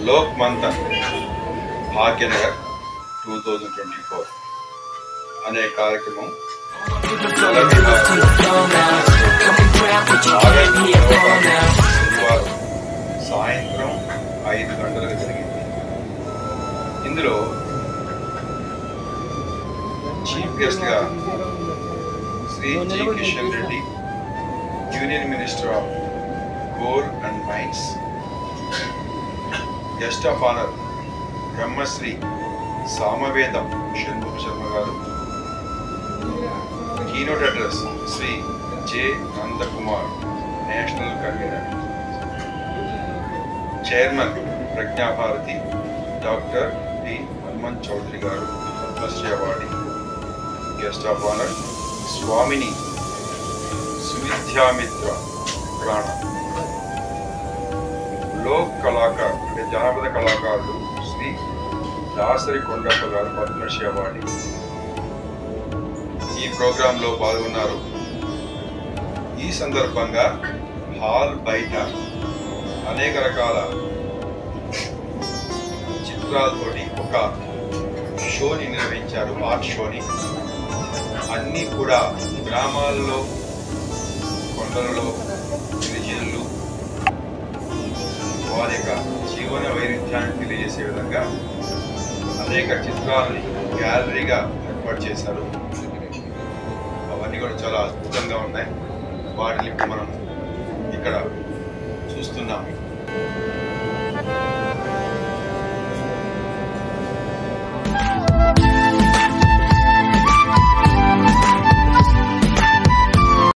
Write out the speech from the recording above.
Lok Manthan Bhagyanagar two thousand twenty four అనే కార్యక్రమం శనివారం సాయంత్రం ఐదు గంటలకు జరిగింది ఇందులో చీఫ్ గెస్ట్ గా Shri G Kishan Reddy union minister of coal and mines guest of honour Brahmashri Samavedam Shanmukha Sarma గారు keynote address Shri J Nandakumar national convener chairman Prajnabharati doctor P Hanumanth Chowdary గారు Padmashri award guest of honour Swamini Suvidyamitra ప్రాణ లోక్ కళాకార్ అంటే జానపద కళాకారుడు శ్రీ దాసరి కొండప్ప గారు పద్మశ్రీ అవార్డు ఈ ప్రోగ్రాంలో పాల్గొన్నారు ఈ సందర్భంగా హాల్ బయట అనేక రకాల చిత్రాలతోటి ఒక షోని నిర్వహించారు ఆర్ట్ షోని అన్నీ కూడా గ్రామాల్లో కొండలలో గిరిజనులు వారి యొక్క జీవన వైరుధ్యాన్ని తెలియజేసే విధంగా అనేక చిత్రాలని గ్యాలరీగా ఏర్పాటు చేశారు అవన్నీ కూడా చాలా అద్భుతంగా ఉన్నాయి వాటిని ఇప్పుడు మనం ఇక్కడ చూస్తున్నాము